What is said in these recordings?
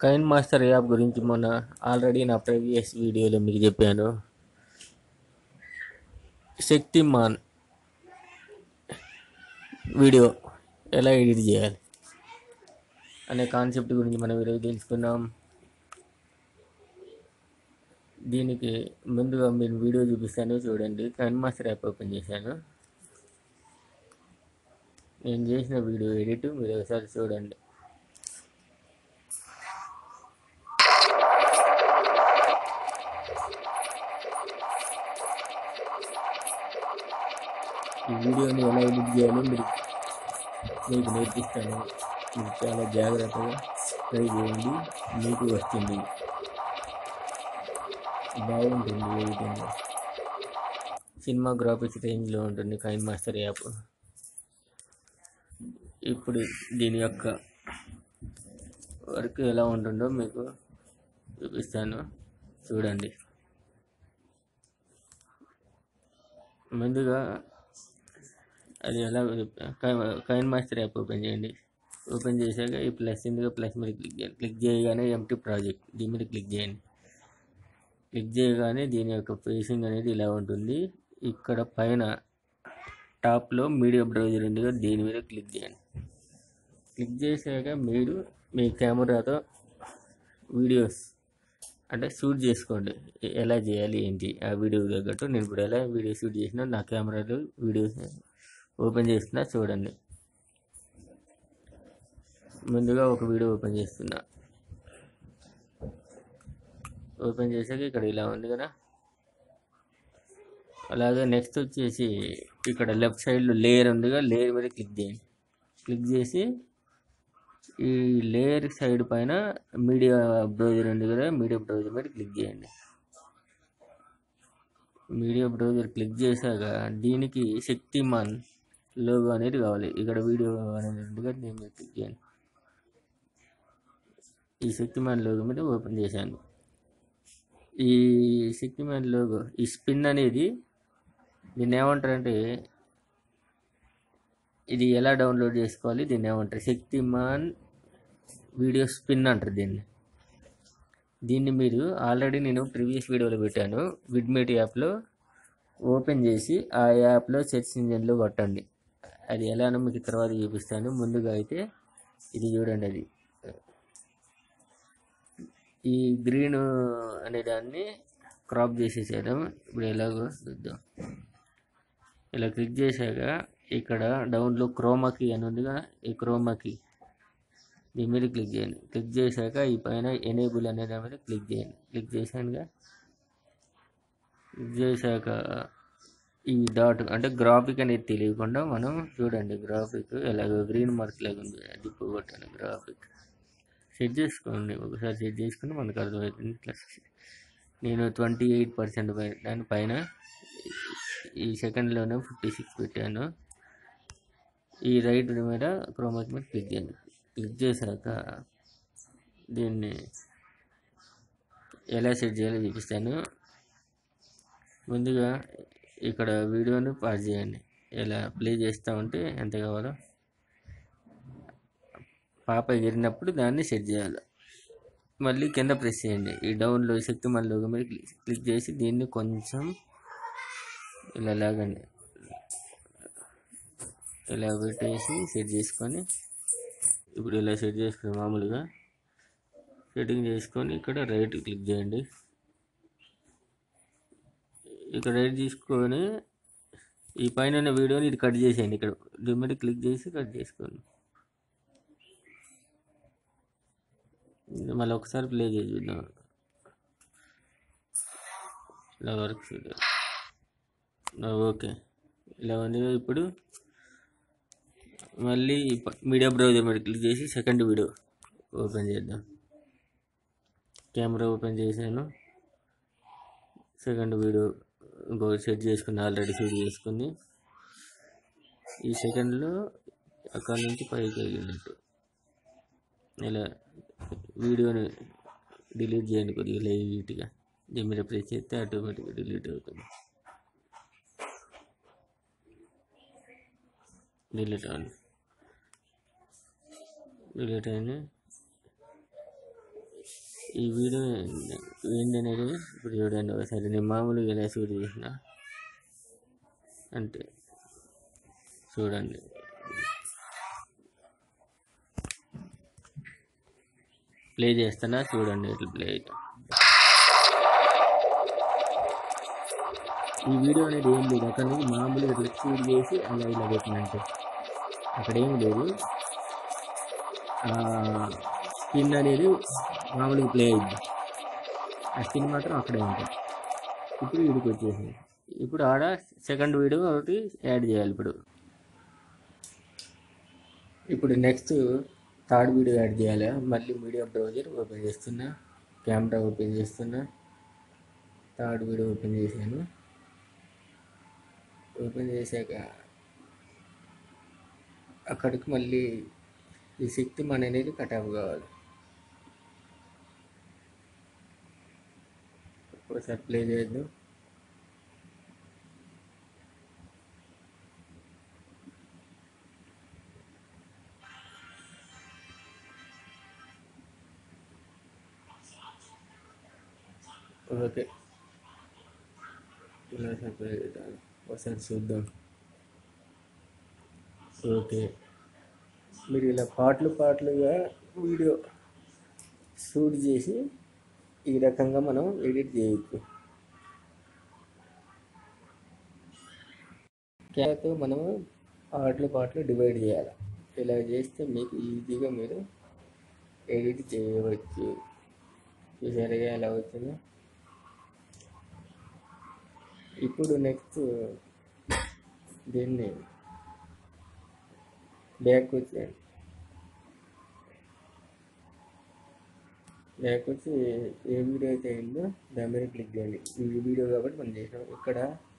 Kine KineMaster app గురించి మొన్న already నా ప్రీవియస్ వీడియోలో మీకు చెప్పాను శక్తిమాన్ వీడియో ఎలా ఎడిట్ చేయాలి అనే కాన్సెప్ట్ గురించి మనం ఈరోజు తెలుసుకున్నాం దీనికి ముందుగా మీరు వీడియో చూపిస్తాను చూడండి కైన్ మాస్టర్ యాప్ ఓపెన్ చేశాను నేను చేసిన వీడియో ఎడిట్ మీరు ఒకసారి చూడండి ఈ వీడియోని ఎలా ఎడిట్ చేయాలో మీరు మీకు నేర్పిస్తాను మీరు చాలా జాగ్రత్తగా ట్రై చేయండి మీకు వస్తుంది బాగుంటుంది ఎడిటింగ్ సినిమా గ్రాఫిక్స్ రేంజ్లో ఉంటుంది కైన్ మాస్టర్ యాప్ ఇప్పుడు దీని యొక్క వర్క్ ఎలా ఉంటుందో మీకు చూపిస్తాను చూడండి ముందుగా అది ఎలా కైన్ మాస్టర్ యాప్ ఓపెన్ చేయండి ఓపెన్ చేశాక ఈ ప్లస్ ఇందుగా ప్లస్ మీద క్లిక్ చేయండి క్లిక్ చేయగానే ఎంటీ ప్రాజెక్ట్ దీని మీద క్లిక్ చేయండి క్లిక్ చేయగానే దీని యొక్క ఫేసింగ్ అనేది ఇలా ఉంటుంది ఇక్కడ పైన టాప్లో మీడియా బ్రౌజర్ ఉంది కదా దీని మీద క్లిక్ చేయండి క్లిక్ చేశాక మీరు మీ కెమెరాతో వీడియోస్ అంటే షూట్ చేసుకోండి ఎ- ఎలా చేయాలి ఏంటి ఆ వీడియో తగ్గట్టు నేను ఇప్పుడు ఎలా వీడియో షూట్ చేసినా నా కెమెరాలో వీడియోస్ ఓపెన్ చేస్తున్నా చూడండి ముందుగా ఒక వీడియో ఓపెన్ చేస్తున్నా ఓపెన్ చేశాక ఇక్కడ ఇలా ఉంది కదా అలాగే నెక్స్ట్ వచ్చేసి ఇక్కడ లెఫ్ట్ సైడ్లో లేయర్ ఉందిగా లేయర్ మీద క్లిక్ చేయండి క్లిక్ చేసి ఈ లేయర్ సైడ్ పైన మీడియా బ్రౌజర్ ఉంది కదా మీడియా బ్రౌజర్ మీద క్లిక్ చేయండి మీడియా బ్రౌజర్ క్లిక్ చేశాక దీనికి శక్తిమాన్ లోగో అనేది కావాలి ఇక్కడ వీడియో అనేది ఉంది కదా దీని మీద క్లిక్ చేయండి ఈ శక్తిమాన్ లోగో మీద ఓపెన్ చేశాను ఈ శక్తిమాన్ లోగో ఈ స్పిన్ అనేది దీన్ని ఏమంటారంటే ఇది ఎలా డౌన్లోడ్ చేసుకోవాలి దీన్ని ఏమంటారు శక్తిమాన్ వీడియో స్పిన్ అంటారు దీన్ని దీన్ని మీరు ఆల్రెడీ నేను ప్రీవియస్ వీడియోలో పెట్టాను విడ్మేట్ యాప్లో ఓపెన్ చేసి ఆ యాప్లో సెర్చ్ ఇంజన్లో కొట్టండి అది ఎలానో మీకు తర్వాత చూపిస్తాను ముందుగా అయితే ఇది చూడండి అది ఈ గ్రీన్ అనే దాన్ని క్రాప్ చేసేసేయడం ఇప్పుడు ఎలాగో చూద్దాం ఇలా క్లిక్ చేశాక ఇక్కడ డౌన్లో క్రోమాకి అని ఉందిగా ఈ క్రోమాకి దీని మీద క్లిక్ చేయండి క్లిక్ చేశాక ఈ పైన ఎనేబుల్ అనే దాని మీద క్లిక్ చేయండి క్లిక్ చేశానుగా క్లిక్ చేశాక ఈ డాట్ అంటే గ్రాఫిక్ అనేది తెలియకుండా మనం చూడండి గ్రాఫిక్ ఎలాగో గ్రీన్ మార్క్ లాగా ఉంది అది పోగొట్టాను గ్రాఫిక్ సెట్ చేసుకోండి ఒకసారి సెట్ చేసుకుని మనకు అర్థమవుతుంది ప్లస్ నేను ట్వంటీ ఎయిట్ పర్సెంట్ దాని పైన ఈ సెకండ్లోనే ఫిఫ్టీ సిక్స్ పెట్టాను ఈ రైట్ మీద క్రోమాకి మీద క్లిక్ చేయండి క్లిక్ చేశాక దీన్ని ఎలా సెట్ చేయాలో చూపిస్తాను ముందుగా ఇక్కడ వీడియోని పాజ్ చేయండి ఇలా ప్లే చేస్తూ ఉంటే ఎంత కావాలో పాప ఎగిరినప్పుడు దాన్ని సెట్ చేయాలి మళ్ళీ కింద ప్రెస్ చేయండి ఈ డౌన్లో శక్తిమాన్ లోగో మీద క్లిక్ క్లిక్ చేసి దీన్ని కొంచెం ఇలా లాగండి ఇలా పెట్టేసి సెట్ చేసుకొని ఇప్పుడు ఇలా సెట్ చేసుకుని మామూలుగా సెట్టింగ్ చేసుకొని ఇక్కడ రైట్ క్లిక్ చేయండి ఇక్కడ రైట్ తీసుకొని ఈ పైన ఉన్న వీడియోని ఇది కట్ చేసేయండి ఇక్కడ దీని మీద క్లిక్ చేసి కట్ చేసుకోండి ఇది మళ్ళీ ఒకసారి ప్లే చేసి చూద్దాం ఇలా వర్క్ చూద్దాం ఆ, ఓకే ఇలా ఉంది కదా ఇప్పుడు మళ్ళీ ప- మీడియా బ్రౌజర్ మీద క్లిక్ చేసి సెకండ్ వీడియో ఓపెన్ చేద్దాం కెమెరా ఓపెన్ చేశాను సెకండ్ వీడియో ఇంకో సెట్ చేసుకుని ఆల్రెడీ సెట్ చేసుకుంది ఈ సెకండ్లో అక్కడ నుంచి పైకి వెళ్ళినట్టు ఇలా వీడియోని డిలీట్ చేయండి కొద్దిగా లైట్గా దీని మీద ప్రెస్ చేస్తే ఆటోమేటిక్గా డిలీట్ అవుతుంది డిలీట్ అవ్వండి డిలీట్ అయింది ఈ వీడియో ఏంటనేది ఇప్పుడు చూడండి ఒకసారి నేను మామూలుగా ఇలా షూట్ చేసిన అంటే చూడండి ప్లే చేస్తున్నా చూడండి ఇట్లా ప్లే అవుతుంది ఈ వీడియో అనేది ఏం లేదు అక్కడ నుంచి మామూలుగా ఇట్లా షూట్ చేసి అలా ఇలా పెట్టినట్టు అక్కడ ఏం లేదు స్కిన్ అనేది మామూలుగా ప్లే అయింది ఆ స్కిన్ మాత్రం అక్కడే ఉంటుంది ఇప్పుడు వీడికి వచ్చేసింది ఇప్పుడు ఆడ సెకండ్ వీడియో ఒకటి యాడ్ చేయాలి ఇప్పుడు ఇప్పుడు నెక్స్ట్ థర్డ్ వీడియో యాడ్ చేయాలి మళ్ళీ మీడియా బ్రౌజర్ ఓపెన్ చేస్తున్నా కెమెరా ఓపెన్ చేస్తున్నా థర్డ్ వీడియో ఓపెన్ చేశాను ఓపెన్ చేశాక అక్కడికి మళ్ళీ ఈ శక్తి మన అనేది కట్ ఆఫ్ కావాలి ఒకసారి ప్లే చేద్దాం ఓకే ఇలా సపరేట్ చేద్దాం ఒకసారి చూద్దాం ఓకే మీరు ఇలా పాటలు పాటలుగా వీడియో షూట్ చేసి ఈ రకంగా మనం ఎడిట్ చేయొచ్చు క్యాతో మనము పాటలు పాటలు డివైడ్ చేయాలి ఇలా చేస్తే మీకు ఈజీగా మీరు ఎడిట్ చేయవచ్చు చూసారుగా ఎలా వచ్చిందో ఇప్పుడు నెక్స్ట్ దీన్ని బ్యాక్ వచ్చేయండి బ్యాక్ వచ్చి ఏ వీడియో అయితే అయిందో దాని మీద క్లిక్ చేయండి ఈ వీడియో కాబట్టి మనం చేసాం ఇక్కడ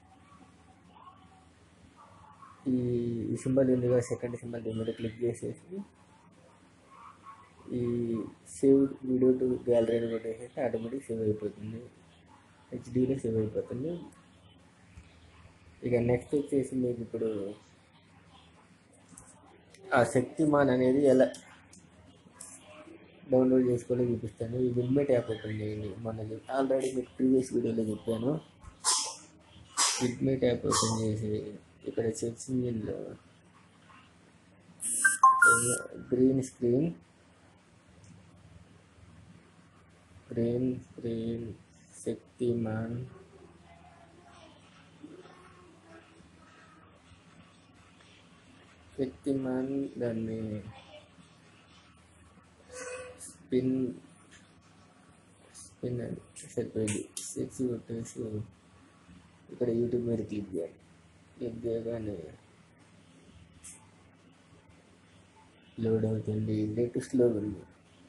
ఈ ఈ సింబల్ ఉంది కదా సెకండ్ సింబల్ దీని మీద క్లిక్ చేసేసి ఈ సేవ్ వీడియో టు గ్యాలరీ అని కొట్టేసేసి ఆటోమేటిక్ సేవ్ అయిపోతుంది హెచ్డీలో సేవ్ అయిపోతుంది ఇక నెక్స్ట్ వచ్చేసి మీకు ఇప్పుడు ఆ శక్తిమాన్ అనేది ఎలా డౌన్లోడ్ చేసుకొని చూపిస్తాను ఈ విడ్మెట్ యాప్ ఓపెన్ చేయండి మొన్న ఆల్రెడీ మీకు ప్రీవియస్ వీడియోలో చెప్పాను విడ్మెట్ యాప్ ఓపెన్ చేసి ఇక్కడ సెర్చ్ ఇంజిన్లో green screen green screen Shaktimaan Shaktimaan దాన్ని స్పిన్ స్పిన్ అని సరిపోయింది సెర్చ్ కొట్టేసి ఇక్కడ యూట్యూబ్ మీద క్లిక్ చేయాలి క్లిక్ చేయగానే లోడ్ అవుతుంది నెట్ స్లో ఉంది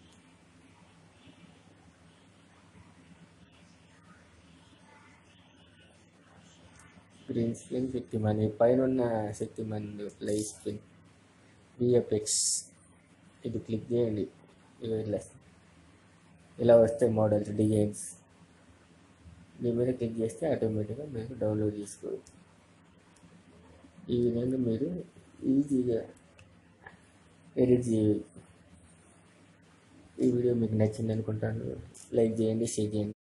గ్రీన్ స్క్రీన్ శక్తిమాన్ ఈ పైన ఉన్న శక్తిమాన్ ప్లై స్క్రీన్ విఎఫ్ఎక్స్ ఇది క్లిక్ చేయండి ఇవి ఇలా ఇలా వస్తాయి మోడల్స్ డిజైన్స్ దీని మీద క్లిక్ చేస్తే ఆటోమేటిక్గా మీకు డౌన్లోడ్ చేసుకోవచ్చు ఈ విధంగా మీరు ఈజీగా ఎడిట్ చేయవచ్చు ఈ వీడియో మీకు నచ్చింది అనుకుంటాను లైక్ చేయండి షేర్ చేయండి